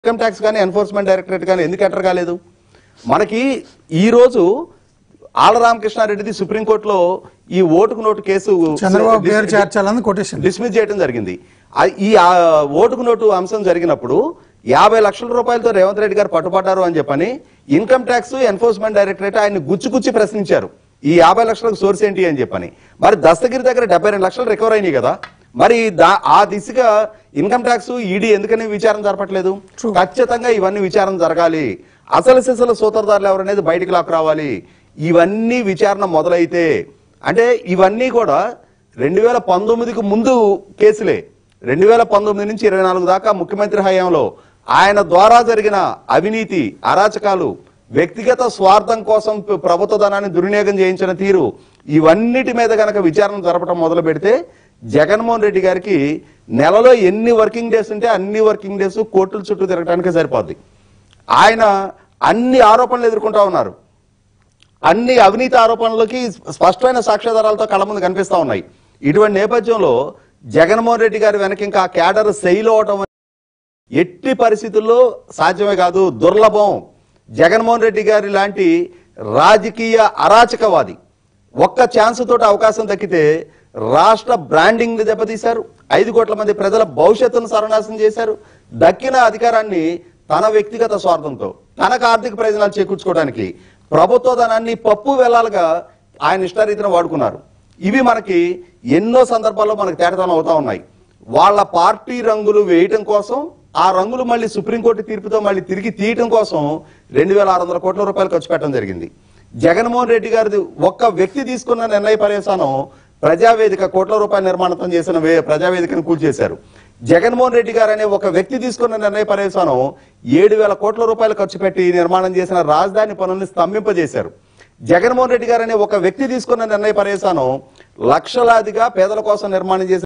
Income tax కానీ enforcement directorate కానీ ఎందుకు ఎంటర్ కాలేదు మనకి ఈ రోజు ఆళ్ళ రామకృష్ణారెడ్డిది సుప్రీంకోర్టులో ఈ ఓటుకు నోటు కేసు చంద్రబాబు పేరు చేర్చాలని కొటేషన్ డిస్మిస్ చేయడం జరిగింది ఆ- ఈ ఆ ఓటుకు నోటు అంశం జరిగినప్పుడు యాభై లక్షల రూపాయలతో రేవంత్ రెడ్డి గారు పట్టుబడ్డారు అని చెప్పని ఇన్కమ్ ట్యాక్స్ ఎన్ఫోర్స్మెంట్ డైరెక్టరేట్ ఆయన గుచ్చి గుచ్చి ప్రశ్నించారు ఈ యాభై లక్షలకు సోర్స్ ఏంటి అని చెప్పని మరి దస్తగిరి దగ్గర డెబ్బై రెండు లక్షలు రికవర్ అయినాయి కదా మరి దా ఆ దిశగా ఇన్కమ్ ట్యాక్స్ ఈడీ ఎందుకని విచారణ జరపట్లేదు True. ఖచ్చితంగా ఇవన్నీ విచారణ జరగాలి అసలు సిసలు సూత్రధారులు ఎవరనేది బయటికి లాక్ రావాలి ఇవన్నీ విచారణ మొదలైతే అంటే ఇవన్నీ కూడా రెండు వేల పంతొమ్మిదికి ముందు కేసులే రెండు వేల పంతొమ్మిది నుంచి ఇరవై నాలుగు దాకా ముఖ్యమంత్రి హయాంలో ఆయన ద్వారా జరిగిన అవినీతి అరాచకాలు వ్యక్తిగత స్వార్థం కోసం ప్ర- ప్రభుత్వ ధనాన్ని దుర్వినియోగం చేయించిన తీరు ఇవన్నిటి మీద గనక విచారణ జరపడం మొదలు పెడితే జగన్మోహన్ రెడ్డి గారికి నెలలో ఎన్ని వర్కింగ్ డేస్ ఉంటే అన్ని వర్కింగ్ డేస్ కోర్టుల చుట్టూ తిరగటానికే సరిపోద్ది ఆయన అన్ని ఆరోపణలు ఎదుర్కొంటా ఉన్నారు అన్ని అవినీతి ఆరోపణలకి స్పష్టమైన సాక్ష్యాధారాలతో కళ్ళ ముందు కనిపిస్తా ఉన్నాయి ఇటువంటి నేపథ్యంలో జగన్మోహన్ రెడ్డి గారి వెనక ఇంకా క్యాడర్ సెయిల్ అవటం ఎట్టి పరిస్థితుల్లో సాధ్యమే కాదు దుర్లభం జగన్మోహన్ రెడ్డి గారి లాంటి రాజకీయ అరాచకవాది ఒక్క ఛాన్స్ తోటి అవకాశం దక్కితే రాష్ట్ర బ్రాండింగ్ ని దెబ్బతీశారు ఐదు కోట్ల మంది ప్రజల భవిష్యత్తును సర్వనాశనం చేశారు దక్కిన అధికారాన్ని తన వ్యక్తిగత స్వార్థంతో తనకు ఆర్థిక ప్రయోజనాలు చేకూర్చుకోవడానికి ప్రభుత్వ ధనాన్ని పప్పు వెళ్ళాలుగా ఆయన ఇష్టారీతిన వాడుకున్నారు ఇవి మనకి ఎన్నో సందర్భాల్లో మనకు తేటతనం అవుతా ఉన్నాయి వాళ్ళ పార్టీ రంగులు వేయటం కోసం ఆ రంగులు మళ్ళీ సుప్రీంకోర్టు తీర్పుతో మళ్ళీ తిరిగి తీయటం కోసం రెండు వేల ఆరు వందల కోట్ల రూపాయలు ఖర్చు పెట్టడం జరిగింది జగన్మోహన్ రెడ్డి గారిది ఒక్క వ్యక్తి తీసుకున్న నిర్ణయ పర్యవసానం ప్రజావేదిక కోట్ల రూపాయల నిర్మాణం చేసిన వే- ప్రజావేదికను కూల్చేశారు జగన్మోహన్ రెడ్డి గారు అనే ఒక వ్యక్తి తీసుకున్న నిర్ణయ పర్యవసానం ఏడు వేల కోట్ల రూపాయలు ఖర్చు పెట్టి నిర్మాణం చేసిన రాజధాని పనుల్ని స్తంభింపజేశారు జగన్మోహన్ రెడ్డి గారు అనే ఒక వ్యక్తి తీసుకున్న నిర్ణయ పర్యవసానం లక్షలాదిగా పేదల కోసం నిర్మాణం చేసిన